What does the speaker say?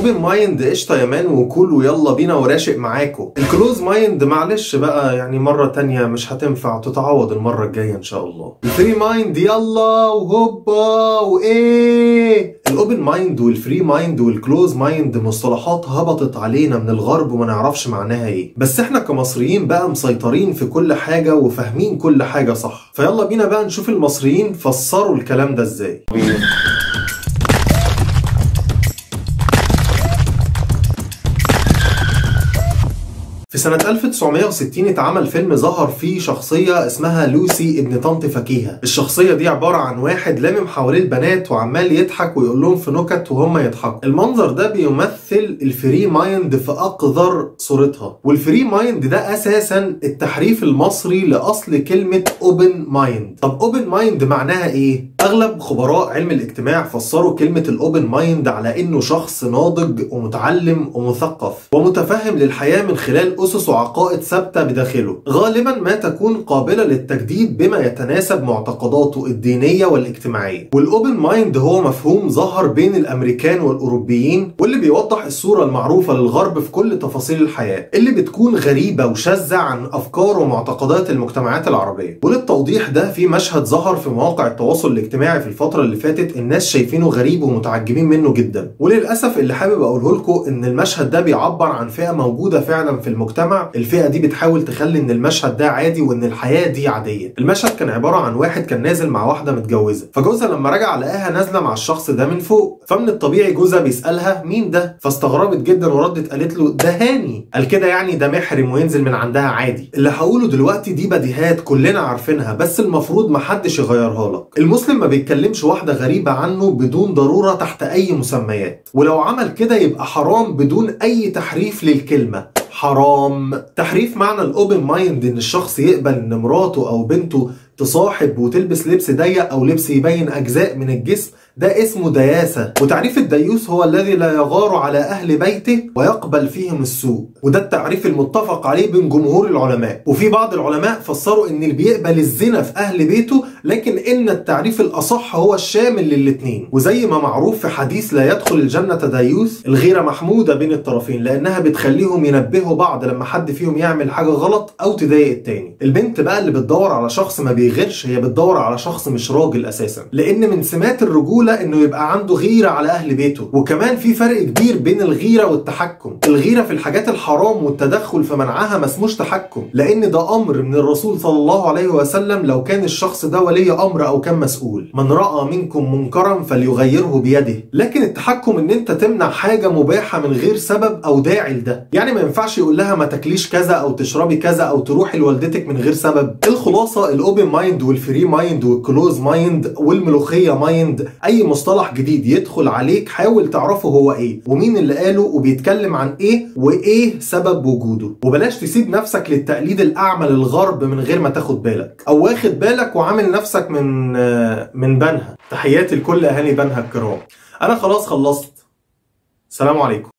الاوبن مايند قشطه يا مان وكول ويلا بينا وراشق معاكو الكلوز مايند معلش بقى يعني مره تانية مش هتنفع تتعوض المره الجايه ان شاء الله الفري مايند يلا وهوبا وايه الاوبن مايند والفري مايند والكلوز مايند مصطلحات هبطت علينا من الغرب وما نعرفش معناها ايه بس احنا كمصريين بقى مسيطرين في كل حاجه وفاهمين كل حاجه صح فيلا بينا بقى نشوف المصريين فسروا الكلام ده ازاي في سنة 1960 اتعمل فيلم ظهر فيه شخصية اسمها لوسي ابن طنط فكيهة الشخصية دي عبارة عن واحد لامم حواليه البنات وعمال يضحك ويقول لهم في نكت وهم يضحكوا المنظر ده بيمثل الفري مايند في أقذر صورتها والفري مايند ده أساسا التحريف المصري لأصل كلمة اوبن مايند طب اوبن مايند معناها ايه؟ اغلب خبراء علم الاجتماع فسروا كلمة الاوبن مايند على انه شخص ناضج ومتعلم ومثقف ومتفهم للحياة من خلال أسس وعقائد ثابتة بداخله غالبا ما تكون قابلة للتجديد بما يتناسب معتقداته الدينية والاجتماعية والأوبن مايند هو مفهوم ظهر بين الأمريكان والأوروبيين واللي بيوضح الصورة المعروفة للغرب في كل تفاصيل الحياة اللي بتكون غريبة وشاذة عن أفكار ومعتقدات المجتمعات العربية وللتوضيح ده في مشهد ظهر في مواقع التواصل الاجتماعي في الفترة اللي فاتت الناس شايفينه غريب ومتعجبين منه جدا وللأسف اللي حابب أقوله لكم إن المشهد ده بيعبر عن فئة موجودة فعلا في المجتمع المجتمع الفئه دي بتحاول تخلي ان المشهد ده عادي وان الحياه دي عاديه المشهد كان عباره عن واحد كان نازل مع واحده متجوزه فجوزها لما رجع لقاها نازله مع الشخص ده من فوق فمن الطبيعي جوزها بيسالها مين ده فاستغربت جدا وردت قالت له ده هاني قال كده يعني ده محرم وينزل من عندها عادي اللي هقوله دلوقتي دي بديهات كلنا عارفينها بس المفروض محدش يغيرها لك المسلم ما بيتكلمش واحده غريبه عنه بدون ضروره تحت اي مسميات ولو عمل كده يبقى حرام بدون اي تحريف للكلمه حرام تحريف معنى الاوبن مايند ان الشخص يقبل ان مراته او بنته تصاحب وتلبس لبس ضيق او لبس يبين اجزاء من الجسم ده اسمه دياسة وتعريف الديوث هو الذي لا يغار على أهل بيته ويقبل فيهم السوء وده التعريف المتفق عليه بين جمهور العلماء وفي بعض العلماء فسروا ان اللي بيقبل الزنا في أهل بيته لكن ان التعريف الأصح هو الشامل للاتنين وزي ما معروف في حديث لا يدخل الجنة ديوث الغيرة محمودة بين الطرفين لأنها بتخليهم ينبهوا بعض لما حد فيهم يعمل حاجة غلط أو تضايق التاني البنت بقى اللي بتدور على شخص ما بيغيرش هي بتدور على شخص مش راجل أساسا لأن من سمات الرجولة الرجولة انه يبقى عنده غيرة على اهل بيته وكمان في فرق كبير بين الغيرة والتحكم الغيرة في الحاجات الحرام والتدخل في منعها ما اسموش تحكم لان ده امر من الرسول صلى الله عليه وسلم لو كان الشخص ده ولي امر او كان مسؤول من رأى منكم منكرا فليغيره بيده لكن التحكم ان انت تمنع حاجة مباحة من غير سبب او داعي لده يعني ما ينفعش يقول لها ما تاكليش كذا او تشربي كذا او تروحي لوالدتك من غير سبب الخلاصة الاوبن مايند والفري مايند والكلوز مايند والملوخية مايند اي مصطلح جديد يدخل عليك حاول تعرفه هو ايه ومين اللي قاله وبيتكلم عن ايه وايه سبب وجوده وبلاش تسيب نفسك للتقليد الاعمى للغرب من غير ما تاخد بالك او واخد بالك وعامل نفسك من من بنها تحياتي لكل اهالي بنها الكرام انا خلاص خلصت سلام عليكم